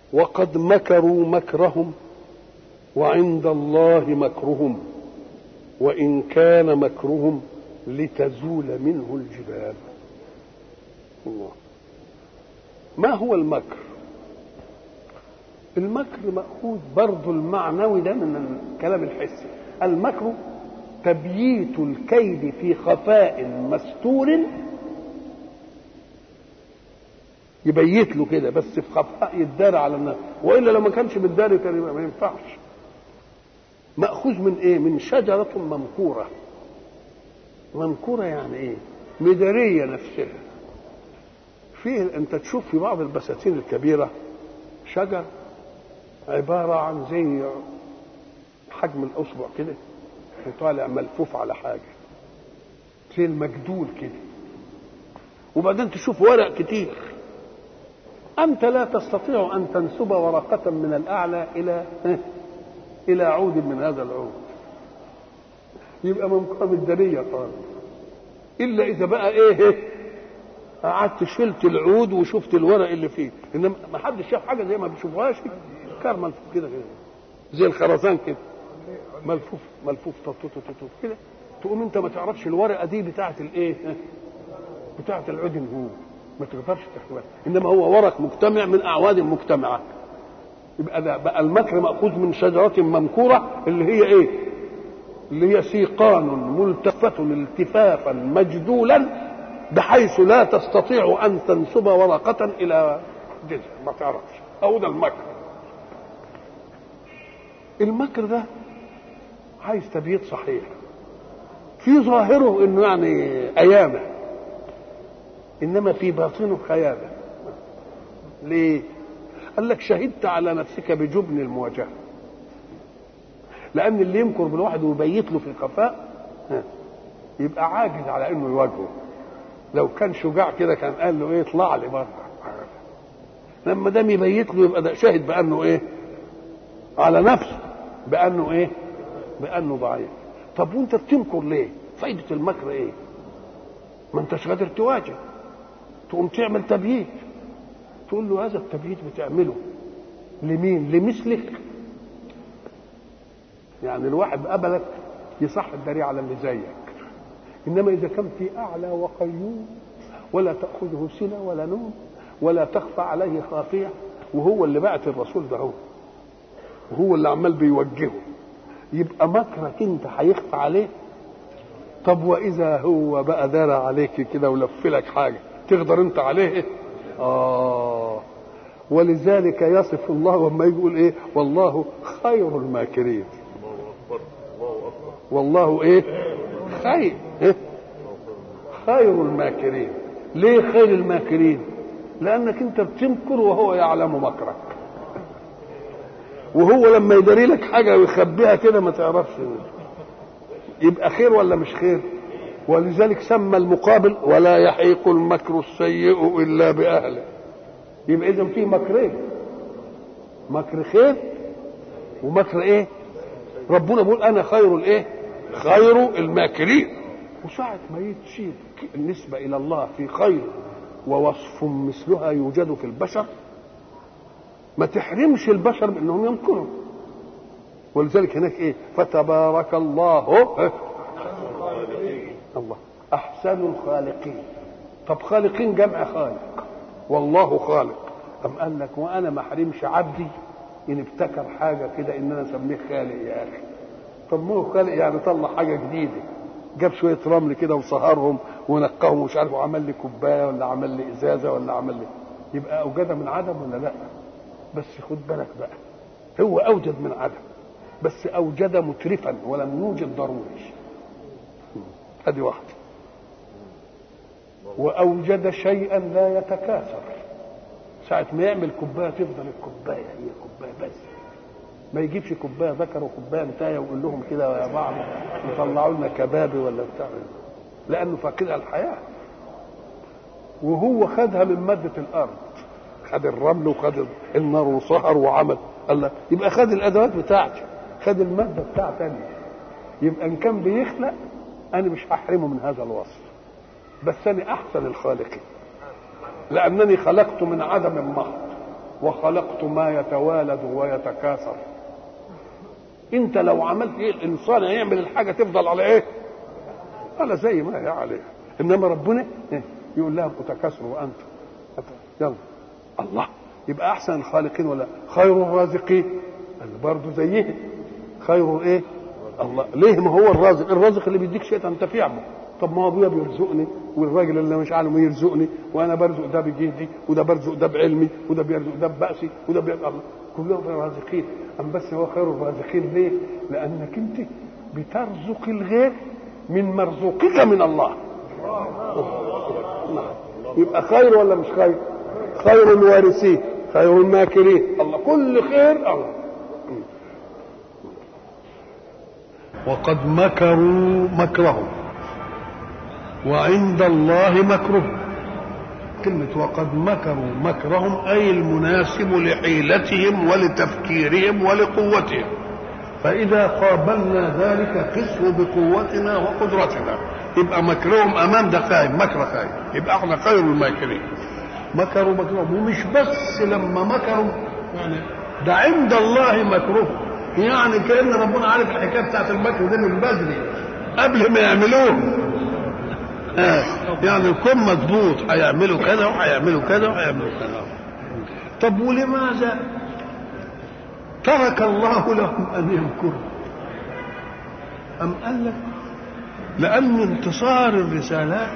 وقد مكروا مكرهم وعند الله مكرهم وإن كان مكرهم لتزول منه الجبال الله ما هو المكر المكر مأخوذ برضو المعنوي ده من الكلام الحسي المكر تبييت الكيد في خفاء مستور يبيت له كده بس في خفاء يتدارى على الناس والا لو ما كانش بالداري كان ما ينفعش ماخوذ من ايه من شجره ممكوره ممكوره يعني ايه مداريه نفسها فيه انت تشوف في بعض البساتين الكبيره شجر عباره عن زي حجم الاصبع كده وطالع ملفوف على حاجه زي المجدول كده وبعدين تشوف ورق كتير أنت لا تستطيع أن تنسب ورقة من الأعلى إلى إلى عود من هذا العود يبقى ممكن الدنية خالص إلا إذا بقى إيه قعدت شلت العود وشفت الورق اللي فيه إنما ما حدش شاف حاجة زي ما بيشوفهاش كار ملفوف كده كده زي الخرزان كده ملفوف ملفوف كده تقوم انت ما تعرفش الورقه دي بتاعت الايه بتاعت العود هو ما تقدرش تحملها انما هو ورق مجتمع من اعواد مجتمعه يبقى ده بقى المكر ماخوذ من شجره ممكوره اللي هي ايه اللي هي سيقان ملتفة التفافا مجدولا بحيث لا تستطيع ان تنسب ورقة الى جذع ما تعرفش او ده المكر المكر ده عايز تبييت صحيح في ظاهره انه يعني ايامه انما في باطنه خيانه ليه قال لك شهدت على نفسك بجبن المواجهه لان اللي يمكر بالواحد ويبيت له في الخفاء يبقى عاجز على انه يواجهه لو كان شجاع كده كان قال له ايه اطلع لي بره لما دام يبيت له يبقى ده شاهد بانه ايه على نفسه بانه ايه بانه ضعيف طب وانت بتمكر ليه فايده المكر ايه ما انتش قادر تواجه تقوم تعمل تبييت تقول له هذا التبييت بتعمله لمين لمثلك يعني الواحد قبلك يصح الدري على اللي زيك انما اذا كان في اعلى وقيوم ولا تاخذه سنه ولا نوم ولا تخفى عليه خافيه وهو اللي بعت الرسول ده هو وهو اللي عمال بيوجهه يبقى مكرك انت هيخفى عليه طب واذا هو بقى دار عليك كده ولف لك حاجه تقدر انت عليه اه ولذلك يصف الله لما يقول ايه والله خير الماكرين والله ايه خير إيه؟ خير الماكرين ليه خير الماكرين لانك انت بتمكر وهو يعلم مكرك وهو لما يداري لك حاجه ويخبيها كده ما تعرفش يبقى خير ولا مش خير ولذلك سمى المقابل ولا يحيق المكر السيء الا باهله يبقى اذا في مكرين مكر خير ومكر ايه ربنا بيقول انا خير الايه خير الماكرين وساعة ما يتشيل النسبة إلى الله في خير ووصف مثلها يوجد في البشر ما تحرمش البشر من انهم يمكروا ولذلك هناك ايه فتبارك الله الله احسن الخالقين طب خالقين جمع خالق والله خالق أم قال لك وانا ما احرمش عبدي ان ابتكر حاجه كده ان انا اسميه خالق يا اخي طب ما هو خالق يعني طلع حاجه جديده جاب شويه رمل كده وصهرهم ونقاهم ومش عارف وعمل لي كوبايه ولا عمل لي ازازه ولا عمل لي يبقى اوجد من عدم ولا لا بس خد بالك بقى هو اوجد من عدم بس اوجد مترفا ولم يوجد ضروري هذه واحده واوجد شيئا لا يتكاثر ساعة ما يعمل كوباية تفضل الكوباية هي كوباية بس ما يجيبش كوباية ذكر وكوباية انتاية ويقول لهم كده يا بعض يطلعوا لنا كبابي ولا بتاع لأنه فاكرها الحياة وهو خدها من مادة الأرض خد الرمل وخد النار وصهر وعمل الله يبقى خد الأدوات بتاعتي خد المادة بتاعتي يبقى إن كان بيخلق أنا مش هحرمه من هذا الوصف بس أنا أحسن الخالقين لأنني خلقت من عدم محض وخلقت ما يتوالد ويتكاثر انت لو عملت ايه الانسان هيعمل الحاجه تفضل على ايه على زي ما هي عليه انما ربنا إيه؟ يقول لها تكاثروا انتم يلا الله يبقى احسن الخالقين ولا خير الرازقين برضه زيه خير ايه الله ليه ما هو الرازق الرازق اللي بيديك شيء تنتفع به طب ما هو ابويا بيرزقني والراجل اللي مش عالم يرزقني وانا برزق ده بجهدي وده برزق ده بعلمي وده بيرزق ده ببأسي وده بيرزق الله كلهم رازقين ام بس هو خير الرازقين ليه؟ لانك انت بترزق الغير من مرزوقك من الله يبقى خير ولا مش خير؟ خير الوارثين خير الماكرين الله كل خير الله وقد مكروا مكرهم وعند الله مكرهم كلمة وقد مكروا مكرهم أي المناسب لحيلتهم ولتفكيرهم ولقوتهم فإذا قابلنا ذلك قسه بقوتنا وقدرتنا يبقى مكرهم أمام ده خايب مكر خايب يبقى احنا خير الماكرين مكروا مكرهم ومش بس لما مكروا يعني ده عند الله مكرهم يعني كأن ربنا عارف الحكاية بتاعت المكر دي من بدري قبل ما يعملوه آه. يعني الكون مضبوط هيعملوا كذا وهيعملوا كذا وهيعملوا كذا طب ولماذا ترك الله لهم ان يمكروا ام قال لك لان انتصار الرسالات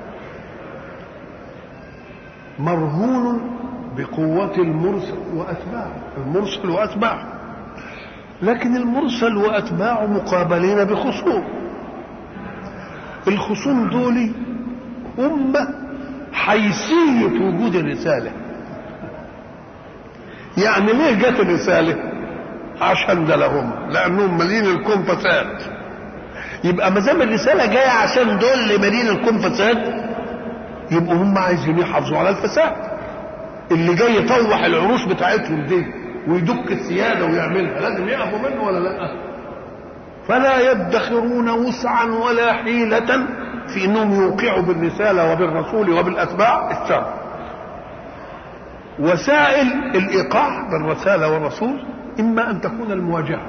مرهون بقوة المرسل وأتباعه المرسل وأتباعه لكن المرسل وأتباعه مقابلين بخصوم الخصوم دول هم حيثية وجود الرسالة يعني ليه جت الرسالة عشان ده لهم لأنهم مالين الكون فساد يبقى ما دام الرسالة جاية عشان دول اللي مالين الكون فساد يبقوا هم عايزين يحافظوا على الفساد اللي جاي يطوح العروش بتاعتهم دي ويدك السيادة ويعملها لازم يقفوا منه ولا لا فلا يدخرون وسعا ولا حيلة في انهم يوقعوا بالرسالة وبالرسول وبالاتباع الشر وسائل الايقاع بالرسالة والرسول اما ان تكون المواجهة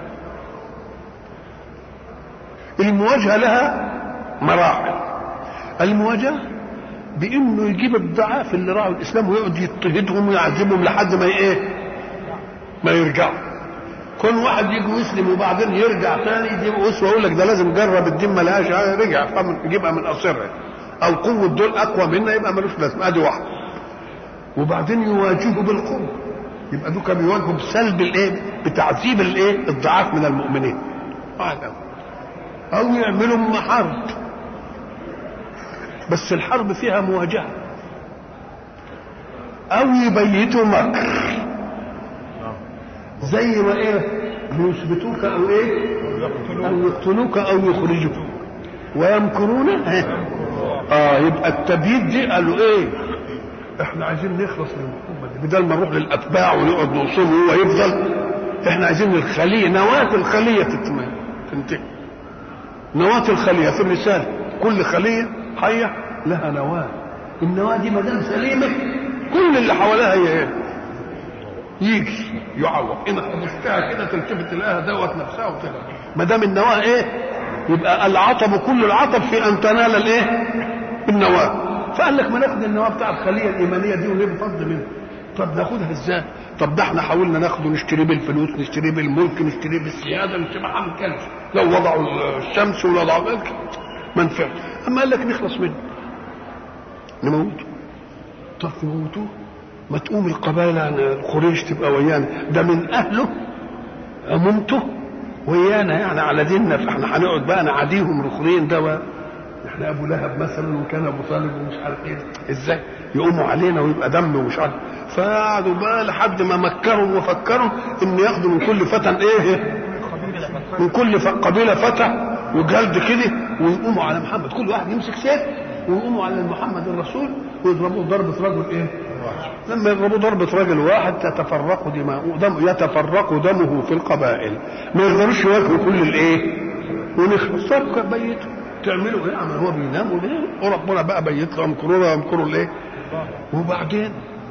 المواجهة لها مراحل المواجهة بانه يجيب الضعاف اللي راعوا الاسلام ويقعد يضطهدهم ويعذبهم لحد ما ايه ما يرجعوا كل واحد يجي يسلم وبعدين يرجع تاني يجيب اسوه يقول لك ده لازم جرب الدين ما لهاش رجع يجيبها من قصرها او قوه دول اقوى منا يبقى ملوش لازمه ادي واحد وبعدين يواجهوا بالقوه يبقى دول كانوا بيواجهوا بسلب الايه بتعذيب الايه الضعاف من المؤمنين او يعملوا حرب بس الحرب فيها مواجهه او يبيتوا مكر زي ما ايه يثبتوك او ايه او يقتلوك او يخرجوك ويمكرون اه يبقى التبييت دي قالوا ايه احنا عايزين نخلص من الحكومه دي بدل ما نروح للاتباع ونقعد نوصله وهو يفضل احنا عايزين الخليه نواه الخليه تنتهي نواه الخليه في الرساله كل خليه حيه لها نواه النواه دي ما دام سليمه كل اللي حواليها هي ايه يجي يعوض ان خبزتها كده تلتفت تلاقيها دوت نفسها وتلقى ما دام النواه ايه يبقى العطب كل العطب في ان تنال الايه النواه فقال لك ما ناخد النواه بتاع الخليه الايمانيه دي ونفض منها طب ناخدها ازاي طب ده احنا حاولنا ناخده نشتريه بالفلوس نشتريه بالملك نشتريه بالسياده نشتريه ما كانش لو وضعوا الشمس ولا وضعوا ما نفعش اما قال لك نخلص منه نموته طب نموتوه ما تقوم القبائل عن قريش تبقى ويانا ده من اهله عمومته ويانا يعني على ديننا فاحنا هنقعد بقى نعاديهم رخرين ده احنا ابو لهب مثلا وكان ابو طالب ومش عارف ايه ازاي يقوموا علينا ويبقى دم ومش عارف فقعدوا بقى لحد ما مكروا وفكروا ان ياخدوا من كل فتى ايه من كل قبيله فتى وجلد كده ويقوموا على محمد كل واحد يمسك سيف ويقوموا على محمد الرسول ويضربوه ضربه رجل ايه لما يضربوا ضربة رجل واحد تتفرق دماؤه دم يتفرق دمه في القبائل ما يقدروش يواجهوا كل الايه ونخلص طب بيته تعملوا ايه عمل هو بينام وبينام وربنا بقى بيت له يمكروا له يمكروا الايه وبعدين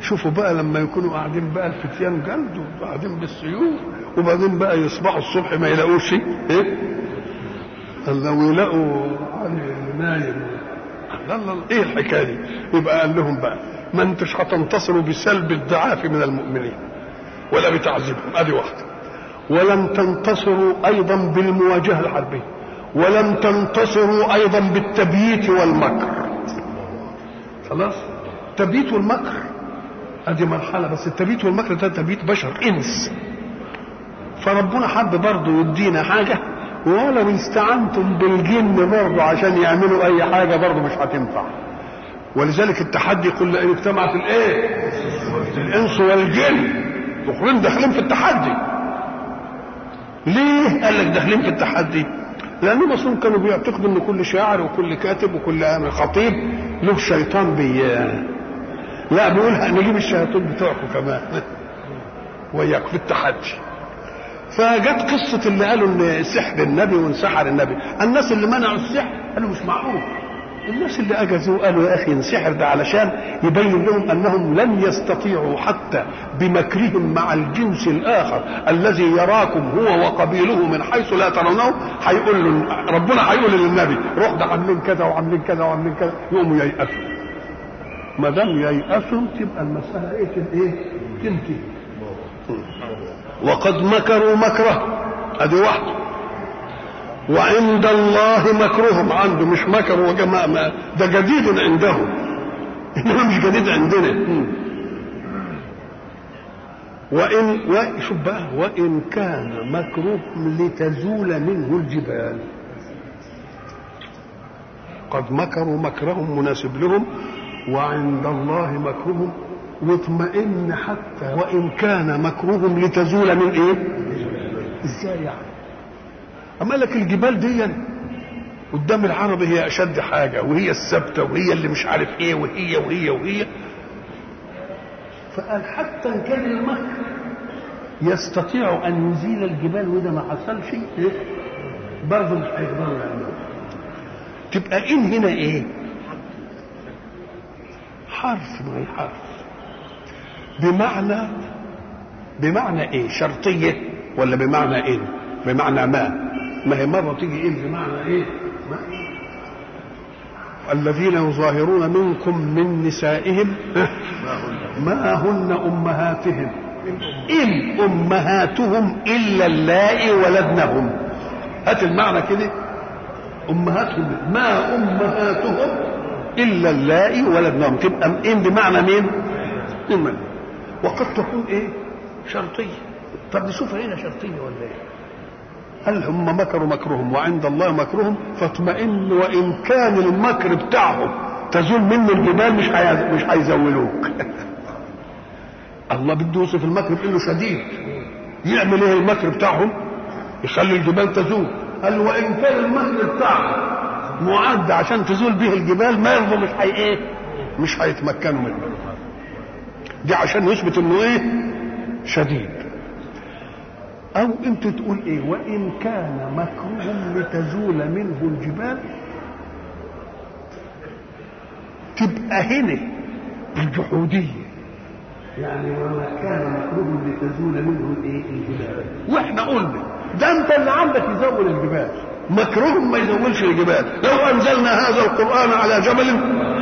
شوفوا بقى لما يكونوا قاعدين بقى الفتيان جلد وقاعدين بالسيوف وبعدين بقى يصبحوا الصبح ما يلاقوش شيء ايه لو يلاقوا علي نايم لا لا ايه الحكايه دي يبقى قال لهم بقى ما انتش هتنتصروا بسلب الضعاف من المؤمنين ولا بتعذيبهم ادي واحده ولم تنتصروا ايضا بالمواجهه الحربيه ولم تنتصروا ايضا بالتبييت والمكر خلاص التبييت والمكر ادي مرحله بس التبييت والمكر ده تبييت بشر انس فربنا حب برضه يدينا حاجه ولو استعنتم بالجن برضه عشان يعملوا اي حاجه برضه مش هتنفع ولذلك التحدي يقول لئن اجتمعت الايه الانس والجن الاخرين داخلين في التحدي ليه قال لك داخلين في التحدي لانهم اصلا كانوا بيعتقدوا ان كل شاعر وكل كاتب وكل خطيب له شيطان بي لا بيقول نجيب الشياطين بتوعكم كمان وياك في التحدي فجت قصة اللي قالوا ان سحر النبي وانسحر النبي الناس اللي منعوا السحر قالوا مش معقول الناس اللي اجازوا قالوا يا اخي انسحر ده علشان يبين لهم انهم لن يستطيعوا حتى بمكرهم مع الجنس الاخر الذي يراكم هو وقبيله من حيث لا ترونه هيقول له ربنا هيقول للنبي روح ده عاملين كذا وعاملين كذا وعاملين كذا يقوموا ييأسوا ما دام ييأسوا تبقى المسألة ايه ايه تنتهي وقد مكروا مكره ادي واحده وعند الله مكرهم عنده مش مكر وجماعة ما ده جديد عندهم انما مش جديد عندنا وان شوف بقى وان كان مكرهم لتزول منه الجبال قد مكروا مكرهم مناسب لهم وعند الله مكرهم واطمئن حتى وان كان مكرهم لتزول من ايه ازاي يعني اما لك الجبال دي قدام العرب هي اشد حاجه وهي الثابته وهي اللي مش عارف ايه وهي وهي وهي فقال حتى ان كان المكر يستطيع ان يزيل الجبال وده ما حصلش إيه؟ برضه مش هيقدروا يعملوا تبقى ان هنا ايه حرف من الحرف بمعنى بمعنى ايه شرطيه ولا بمعنى ايه بمعنى ما ما هي مرة تيجي إيه بمعنى إيه؟ ما الذين يظاهرون منكم من نسائهم ما هن أمهاتهم إن أمهاتهم إلا اللائي ولدنهم هات المعنى كده أمهاتهم ما أمهاتهم إلا اللائي ولدنهم تبقى إن بمعنى مين؟ إما وقد تكون إيه؟ شرطية طب نشوف هنا شرطية ولا إيه؟ قال هم مكروا مكرهم وعند الله مكرهم فاطمئن وان كان المكر بتاعهم تزول منه الجبال مش حي... مش هيزولوك الله بده يوصف المكر بانه شديد يعمل ايه المكر بتاعهم يخلي الجبال تزول قال وان كان المكر بتاعهم معد عشان تزول به الجبال ما يرضوا مش حي ايه مش هيتمكنوا منه دي عشان يثبت انه ايه شديد او انت تقول ايه وان كان مكروه لتزول منه الجبال تبقى هنا الجحودية يعني وما كان مكروه لتزول منه الايه الجبال واحنا قلنا ده انت اللي عندك يزول الجبال مكروه ما يزولش الجبال لو انزلنا هذا القران على جبل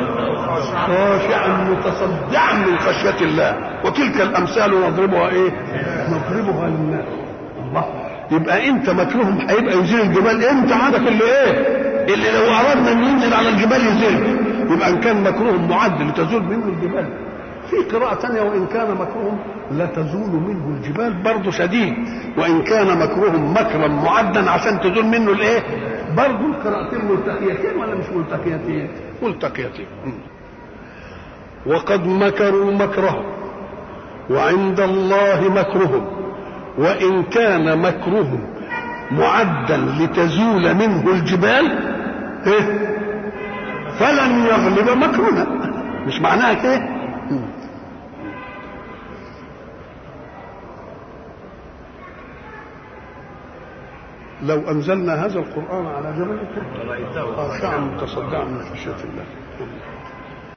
خاشعا متصدعا من خشيه الله وتلك الامثال نضربها ايه نضربها للناس الله يبقى انت مكروهم هيبقى يزيل الجبال انت عندك اللي ايه اللي لو اردنا ان ينزل على الجبال يزيل يبقى ان كان مكروه معد لتزول منه الجبال في قراءة ثانية وإن كان مكروه لا تزول منه الجبال برضه شديد وإن كان مكروه مكرا معدا عشان تزول منه الإيه؟ برضه القراءتين ملتقيتين ولا مش ملتقيتين؟ ملتقيتين وقد مكروا مكرهم وعند الله مكرهم وإن كان مكرهم معدا لتزول منه الجبال إيه؟ فلن يغلب مكرنا مش معناها كده لو انزلنا هذا القران على جبل خاشعا متصدعا من خشيه الله